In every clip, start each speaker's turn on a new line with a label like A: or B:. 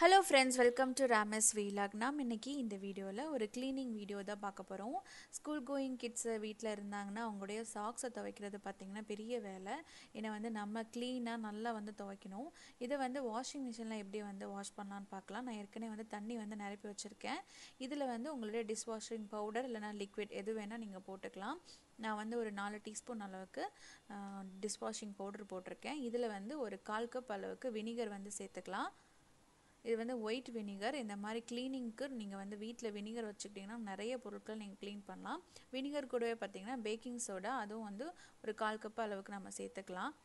A: hello friends welcome to Ramas vlog நாம் இன்றைக்கி இந்த வீடியோவில் ஒரு க்ளீனிங் வீடியோ தான் பார்க்க போகிறோம் ஸ்கூல் கோயிங் கிட்ஸு வீட்டில் இருந்தாங்கன்னா அவங்களுடைய சாக்ஸை துவைக்கிறது பார்த்திங்கன்னா பெரிய வேலை ஏன்னா வந்து நம்ம க்ளீனாக நல்லா வந்து துவைக்கணும் இதை வந்து வாஷிங் மிஷினில் எப்படி வந்து வாஷ் பண்ணலான்னு பார்க்கலாம் நான் ஏற்கனவே வந்து தண்ணி வந்து நிரப்பி வச்சுருக்கேன் இதில் வந்து உங்களுடைய டிஷ் வாஷிங் பவுடர் இல்லைனா லிக்விட் எது வேணால் நீங்கள் போட்டுக்கலாம் நான் வந்து ஒரு நாலு டீஸ்பூன் அளவுக்கு டிஷ் வாஷிங் பவுடர் போட்டிருக்கேன் இதில் வந்து ஒரு கால் கப் அளவுக்கு வினிகர் வந்து சேர்த்துக்கலாம் இது வந்து ஒயிட் வினிகர் இந்த மாதிரி க்ளீனிங்க்கு நீங்கள் வந்து வீட்டில் வினிகர் வச்சுக்கிட்டிங்கன்னா நிறைய பொருட்கள் நீங்கள் க்ளீன் பண்ணலாம் வினிகர் கூடவே பார்த்தீங்கன்னா பேக்கிங் சோடா அதுவும் வந்து ஒரு கால் கப் அளவுக்கு நம்ம சேர்த்துக்கலாம்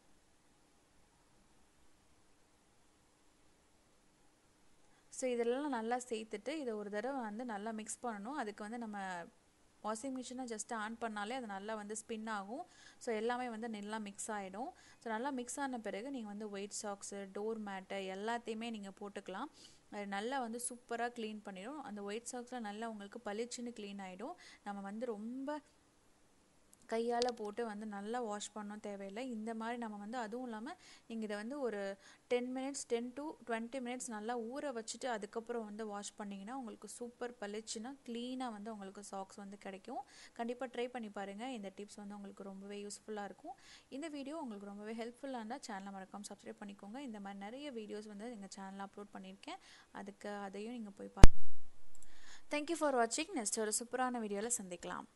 A: ஸோ இதெல்லாம் நல்லா சேர்த்துட்டு இதை ஒரு தடவை வந்து நல்லா மிக்ஸ் பண்ணணும் அதுக்கு வந்து நம்ம வாஷிங் மிஷினை ஜஸ்ட் ஆன் பண்ணாலே அது நல்லா வந்து ஸ்பின் ஆகும் ஸோ எல்லாமே வந்து நல்லா மிக்ஸ் ஆகிடும் ஸோ நல்லா மிக்ஸ் ஆன பிறகு நீங்கள் வந்து ஒயிட் சாக்ஸு டோர் மேட்டு எல்லாத்தையுமே நீங்கள் போட்டுக்கலாம் அது நல்லா வந்து சூப்பராக க்ளீன் பண்ணிடும் அந்த ஒயிட் சாக்ஸில் நல்லா உங்களுக்கு பளிச்சுன்னு க்ளீன் ஆகிடும் நம்ம வந்து ரொம்ப கையால் போட்டு வந்து நல்லா வாஷ் பண்ணணும் தேவையில்லை இந்த மாதிரி நம்ம வந்து அதுவும் இல்லாமல் நீங்கள் இதை வந்து ஒரு ten minutes ten to twenty minutes நல்லா ஊற வச்சுட்டு அதுக்கப்புறம் வந்து வாஷ் பண்ணிங்கன்னா உங்களுக்கு சூப்பர் பளிச்சுன்னா க்ளீனாக வந்து உங்களுக்கு சாக்ஸ் வந்து கிடைக்கும் கண்டிப்பாக ட்ரை பண்ணி பாருங்கள் இந்த டிப்ஸ் வந்து உங்களுக்கு ரொம்பவே யூஸ்ஃபுல்லாக இருக்கும் இந்த வீடியோ உங்களுக்கு ரொம்பவே ஹெல்ப்ஃபுல்லாக இருந்தால் சேனலை மறக்காமல் சப்ஸ்கிரைப் பண்ணிக்கோங்க இந்த மாதிரி நிறைய வீடியோஸ் வந்து எங்கள் சேனலில் அப்லோட் பண்ணியிருக்கேன் அதுக்கு அதையும் நீங்கள் போய் பாருங்கள் தேங்க்யூ ஃபார் வாட்சிங் நெக்ஸ்ட் ஒரு சூப்பரான வீடியோவில் சந்திக்கலாம்